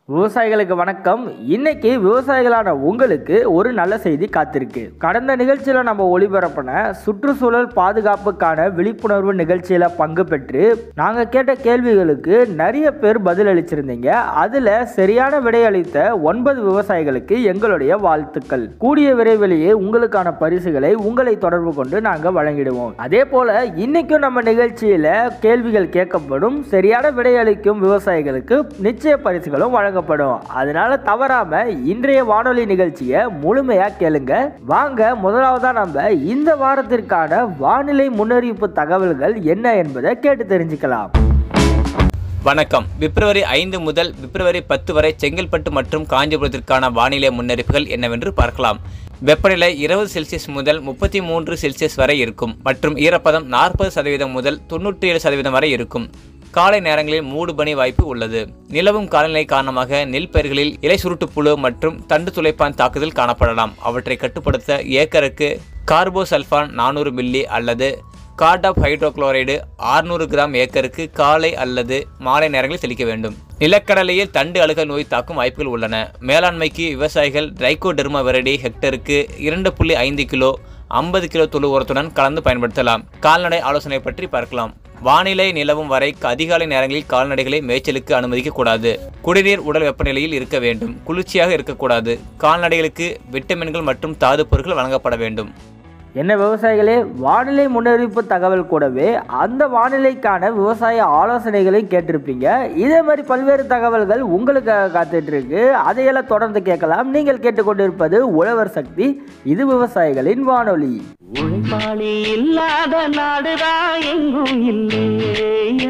விவசாயிகளுக்கு வணக்கம் இன்னைக்கு விவசாயிகளான உங்களுக்கு ஒரு நல்ல செய்தி காத்திருக்கு கடந்த நிகழ்ச்சியில நம்ம ஒளிபரப்பின சுற்றுச்சூழல் பாதுகாப்புக்கான விழிப்புணர்வு நிகழ்ச்சியில பங்கு பெற்று நாங்க கேட்ட கேள்விகளுக்கு நிறைய பேர் பதில் அளிச்சிருந்தீங்க அதுல சரியான விடையளித்த ஒன்பது விவசாயிகளுக்கு எங்களுடைய வாழ்த்துக்கள் கூடிய விரைவிலேயே உங்களுக்கான பரிசுகளை உங்களை தொடர்பு கொண்டு நாங்க வழங்கிடுவோம் அதே போல இன்னைக்கும் நம்ம நிகழ்ச்சியில கேள்விகள் கேட்கப்படும் சரியான விடையளிக்கும் விவசாயிகளுக்கு நிச்சய பரிசுகளும் வழங்கப்படும் அதனால தவறாம இன்றைய வானொலி நிகழ்ச்சியை முழுமையா கேளுங்க வாங்க முதலாவதா நம்ம இந்த வாரத்திற்கான வானிலை முன்னறிவிப்பு தகவல்கள் என்ன என்பதை கேட்டு தெரிஞ்சுக்கலாம் வணக்கம் பிப்ரவரி ஐந்து முதல் பிப்ரவரி பத்து வரை செங்கல்பட்டு மற்றும் காஞ்சிபுரத்திற்கான வானிலை முன்னறிப்புகள் என்னவென்று பார்க்கலாம் வெப்பநிலை இருபது செல்சியஸ் முதல் முப்பத்தி மூன்று செல்சியஸ் வரை இருக்கும் மற்றும் ஈரப்பதம் நாற்பது சதவீதம் முதல் தொண்ணூற்றி ஏழு சதவீதம் வரை இருக்கும் காலை நேரங்களில் மூடு பனி வாய்ப்பு உள்ளது நிலவும் காலநிலை காரணமாக நெல் பயிர்களில் இலை சுருட்டுப்புழு மற்றும் தண்டு துளைப்பான் தாக்குதல் காணப்படலாம் அவற்றை கட்டுப்படுத்த ஏக்கருக்கு கார்போசல்ஃபான் நானூறு மில்லி அல்லது கார்ட் ஆஃப் ஹைட்ரோகுளோரைடு 600 கிராம் ஏக்கருக்கு காலை அல்லது மாலை நேரங்களில் தெளிக்க வேண்டும் நிலக்கடலையில் தண்டு அழுகல் நோய் தாக்கும் வாய்ப்புகள் உள்ளன மேலாண்மைக்கு விவசாயிகள் ட்ரைகோடெர்மா வெரடி ஹெக்டருக்கு இரண்டு புள்ளி ஐந்து கிலோ ஐம்பது கிலோ தொழு உரத்துடன் கலந்து பயன்படுத்தலாம் கால்நடை ஆலோசனை பற்றி பார்க்கலாம் வானிலை நிலவும் வரை அதிகாலை நேரங்களில் கால்நடைகளை மேய்ச்சலுக்கு அனுமதிக்கக்கூடாது குடிநீர் உடல் வெப்பநிலையில் இருக்க வேண்டும் குளிர்ச்சியாக இருக்கக்கூடாது கால்நடைகளுக்கு விட்டமின்கள் மற்றும் தாது பொருட்கள் வழங்கப்பட வேண்டும் என்ன விவசாயிகளே வானிலை முன்னறிவிப்பு தகவல் கூடவே அந்த வானிலைக்கான விவசாய ஆலோசனைகளையும் கேட்டிருப்பீங்க இதே மாதிரி பல்வேறு தகவல்கள் உங்களுக்காக காத்துட்டு இருக்கு அதையெல்லாம் தொடர்ந்து கேட்கலாம் நீங்கள் கேட்டுக்கொண்டிருப்பது உழவர் சக்தி இது விவசாயிகளின் வானொலி உழைப்பாளி இல்லாத நாடுதான் எங்கும் இல்லையா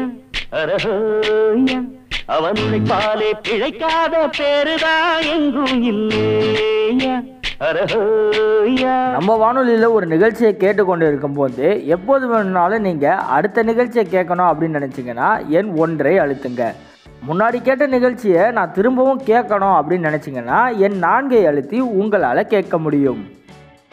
அரஹோயா அவன் உழைப்பாலே பிழைக்காத பேருதான் எங்கும் இல்லையா அரஹோயா நம்ம வானொலியில் ஒரு நிகழ்ச்சியை கேட்டுக்கொண்டு இருக்கும்போது எப்போது வேணும்னாலும் நீங்கள் அடுத்த நிகழ்ச்சியை கேட்கணும் அப்படின்னு நினச்சிங்கன்னா எண் ஒன்றை அழுத்துங்க முன்னாடி கேட்ட நிகழ்ச்சியை நான் திரும்பவும் கேட்கணும் அப்படின்னு நினச்சிங்கன்னா என் நான்கை அழுத்தி உங்களால் கேட்க முடியும்